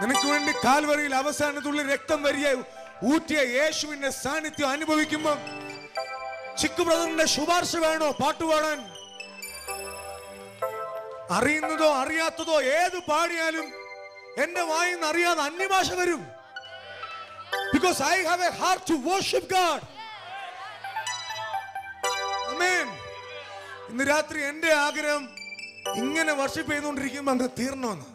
നിനക്ക് വേണ്ടി കാൽവറിയിൽ അവസാനത്തുള്ളിൽ രക്തം വരിയ ഊറ്റിയ യേശുവിന്റെ സാന്നിധ്യം അനുഭവിക്കുമ്പോൾ ചിക്കു ബ്രദറിന്റെ ശുപാർശ വേണോ പാട്ട് പാടാൻ അറിയുന്നതോ അറിയാത്തതോ ഏത് പാടിയാലും എന്റെ വായിന്ന് അറിയാതെ അന്യഭാഷ വരും because I have a heart to worship God amen ഇന്ന് രാത്രി എന്റെ ആഗ്രഹം ഇങ്ങനെ വർഷിപ്പ് ചെയ്തുകൊണ്ടിരിക്കുമ്പോ അങ്ങ് തീർണമെന്ന്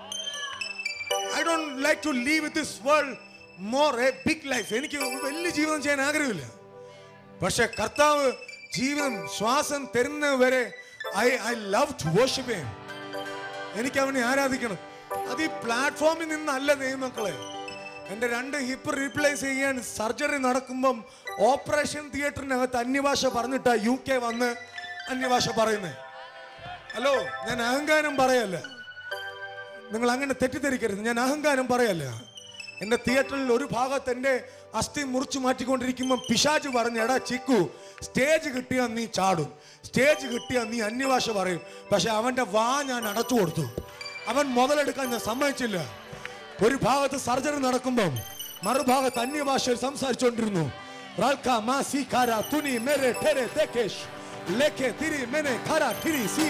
I don't like to leave with this world more a big life എനിക്ക് വലിയ ജീവിതം ചെയ്യാൻ ആഗ്രഹമില്ല പക്ഷെ കർത്താവ് ജീവിതം ശ്വാസം തരുന്നത് വരെ I I love to worship എനിക്ക് അവനെ ആരാധിക്കണം അത് ഈ പ്ലാറ്റ്ഫോമിൽ നിന്നല്ല ദൈവമക്കളെ എൻ്റെ രണ്ട് ഹിപ്പ് റീപ്ലേസ് ചെയ്യാൻ സർജറി നടക്കുമ്പം ഓപ്പറേഷൻ തിയേറ്ററിനകത്ത് അന്യഭാഷ പറഞ്ഞിട്ടാ യു കെ വന്ന് അന്യഭാഷ പറയുന്നത് ഹലോ ഞാൻ അഹങ്കാരം പറയല്ല നിങ്ങൾ അങ്ങനെ തെറ്റിദ്ധരിക്കരുത് ഞാൻ അഹങ്കാരം പറയല്ല എൻ്റെ തിയേറ്ററിൽ ഒരു ഭാഗത്ത് എൻ്റെ അസ്ഥി മുറിച്ചു മാറ്റിക്കൊണ്ടിരിക്കുമ്പോൾ പിശാജ് പറഞ്ഞ എടാ ചിക്കു സ്റ്റേജ് കിട്ടിയാൽ നീ ചാടും സ്റ്റേജ് കിട്ടിയാൽ നീ അന്യഭാഷ പറയും പക്ഷെ അവൻ്റെ വാ ഞാൻ അടച്ചു കൊടുത്തു അവൻ മുതലെടുക്കാൻ ഞാൻ സമ്മതിച്ചില്ല ഒരു ഭാഗത്ത് സർജറി നടക്കുമ്പം മറുഭാഗത്ത് അന്യഭാഷയിൽ സംസാരിച്ചുകൊണ്ടിരുന്നു റാൽക്ക മാ സി കാര തുനി മേരെ ഠെരെ ദേക്കേഷ് ലേക്കെ തിരി മെനെ ഖര ഠിരി സി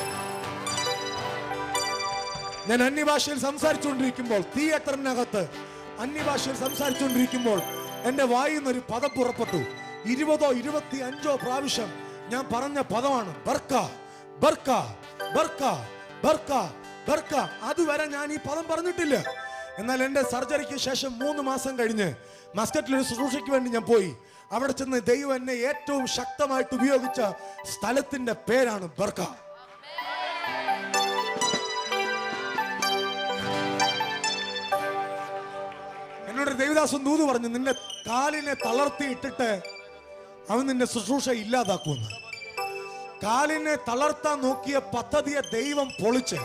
ഞാൻ അന്യഭാഷയിൽ സംസാരിച്ചുകൊണ്ടിരിക്കുമ്പോൾ തിയേറ്ററിനകത്ത് അന്യഭാഷയിൽ സംസാരിച്ചുകൊണ്ടിരിക്കുമ്പോൾ എന്റെ വായിൽ നിന്നൊരു പദം പുറപ്പെട്ടു ഇരുപതോ ഇരുപത്തി അഞ്ചോ പ്രാവശ്യം ഞാൻ പറഞ്ഞ പദമാണ് ബർക്ക ബർക്ക ബർക്ക ബർക്ക ബർക്ക അതുവരെ ഞാൻ ഈ പദം പറഞ്ഞിട്ടില്ല എന്നാൽ എന്റെ സർജറിക്ക് ശേഷം മൂന്ന് മാസം കഴിഞ്ഞ് മസ്കറ്റിൽ ഒരു ശുശ്രൂഷയ്ക്ക് വേണ്ടി ഞാൻ പോയി അവിടെ ചെന്ന് ദൈവം എന്നെ ഏറ്റവും ശക്തമായിട്ട് ഉപയോഗിച്ച സ്ഥലത്തിന്റെ പേരാണ് ബർക്ക എന്നോട് ദേവദാസൻ ദൂത് പറഞ്ഞു നിന്റെ കാലിനെ തളർത്തി ഇട്ടിട്ട് അവൻ നിന്റെ ശുശ്രൂഷ ഇല്ലാതാക്കുമെന്ന് കാലിനെ തളർത്താൻ നോക്കിയ പദ്ധതിയെ ദൈവം പൊളിച്ച്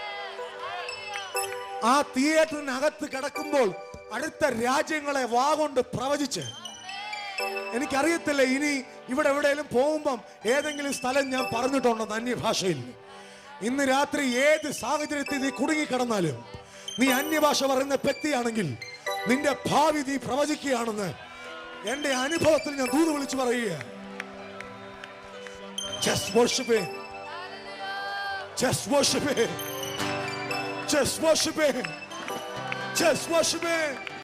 ആ തിയേറ്ററിനകത്ത് കിടക്കുമ്പോൾ അടുത്ത രാജ്യങ്ങളെ വാഗൊണ്ട് പ്രവചിച്ച് എനിക്കറിയത്തില്ല ഇനി ഇവിടെ എവിടെയെങ്കിലും പോകുമ്പം ഏതെങ്കിലും സ്ഥലം ഞാൻ പറഞ്ഞിട്ടുണ്ടോ അന്യഭാഷയിൽ ഇന്ന് രാത്രി ഏത് സാഹചര്യത്തിൽ നീ കുടുങ്ങിക്കിടന്നാലും നീ അന്യഭാഷ പറയുന്ന വ്യക്തിയാണെങ്കിൽ നിന്റെ ഭാവി നീ പ്രവചിക്കുകയാണെന്ന് എന്റെ അനുഭവത്തിൽ ഞാൻ ദൂത് വിളിച്ചു പറയുക Just worship Him. Just worship Him. Just worship Him. Just worship Him.